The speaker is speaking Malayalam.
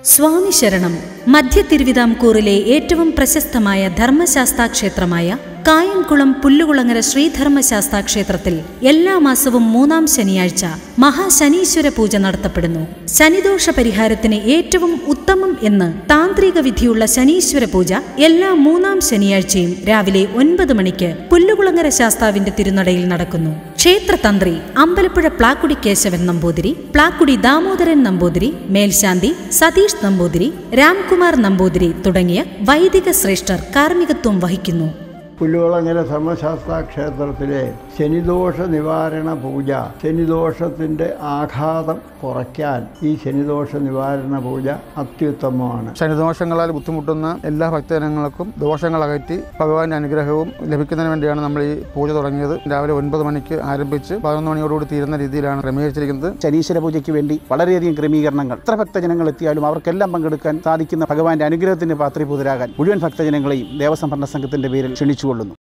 സ്വാമി ശരണം മധ്യ തിരുവിതാംകൂറിലെ ഏറ്റവും പ്രശസ്തമായ ധർമ്മശാസ്താ ക്ഷേത്രമായ കായംകുളം പുല്ലുകുളങ്ങര ശ്രീധർമ്മശാസ്താ ക്ഷേത്രത്തിൽ എല്ലാ മാസവും മൂന്നാം ശനിയാഴ്ച മഹാശനീശ്വര പൂജ നടത്തപ്പെടുന്നു ശനിദോഷ പരിഹാരത്തിന് ഏറ്റവും ഉത്തമം എന്ന് താന്ത്രിക വിധിയുള്ള ശനീശ്വര പൂജ എല്ലാ മൂന്നാം ശനിയാഴ്ചയും രാവിലെ ഒൻപത് മണിക്ക് പുല്ലുകുളങ്ങര ശാസ്താവിന്റെ തിരുനടയിൽ നടക്കുന്നു ക്ഷേത്രതന്ത്രി അമ്പലപ്പുഴ പ്ലാക്കുടി കേശവൻ നമ്പൂതിരി പ്ലാക്കുടി ദാമോദരൻ നമ്പൂതിരി മേൽശാന്തി സതീഷ് നമ്പൂതിരി രാംകുമാർ നമ്പൂതിരി തുടങ്ങിയ വൈദിക ശ്രേഷ്ഠർ കാർമ്മികത്വം വഹിക്കുന്നു പുല്ലുവളങ്ങര ധർമ്മശാസ്ത്ര ക്ഷേത്രത്തിലെ ശനിദോഷ നിവാരണ പൂജ ശനിദോഷത്തിൻ്റെ ആഘാതം കുറയ്ക്കാൻ ഈ ശനിദോഷ നിവാരണ പൂജ അത്യുത്തമമാണ് ശനിദോഷങ്ങളാൽ ബുദ്ധിമുട്ടുന്ന എല്ലാ ഭക്തജനങ്ങൾക്കും ദോഷങ്ങൾ അകറ്റി ഭഗവാന്റെ അനുഗ്രഹവും ലഭിക്കുന്നതിന് വേണ്ടിയാണ് നമ്മൾ ഈ പൂജ തുടങ്ങിയത് രാവിലെ ഒൻപത് മണിക്ക് ആരംഭിച്ച് പതിനൊന്ന് മണിയോടുകൂടി തീരുന്ന രീതിയിലാണ് ക്രമീകരിച്ചിരിക്കുന്നത് ശനീശ്വര പൂജയ്ക്ക് വേണ്ടി വളരെയധികം ക്രമീകരണങ്ങൾ എത്ര ഭക്തജനങ്ങൾ എത്തിയാലും അവർക്കെല്ലാം പങ്കെടുക്കാൻ സാധിക്കുന്ന ഭഗവാന്റെ അനുഗ്രഹത്തിന് പാത്രീഭൂതരാകാൻ മുഴുവൻ ഭക്തജനങ്ങളെയും ദേവസ്വം ഭരണസംഘത്തിന്റെ പേരിൽ ക്ഷണിച്ചുകൊള്ളുന്നു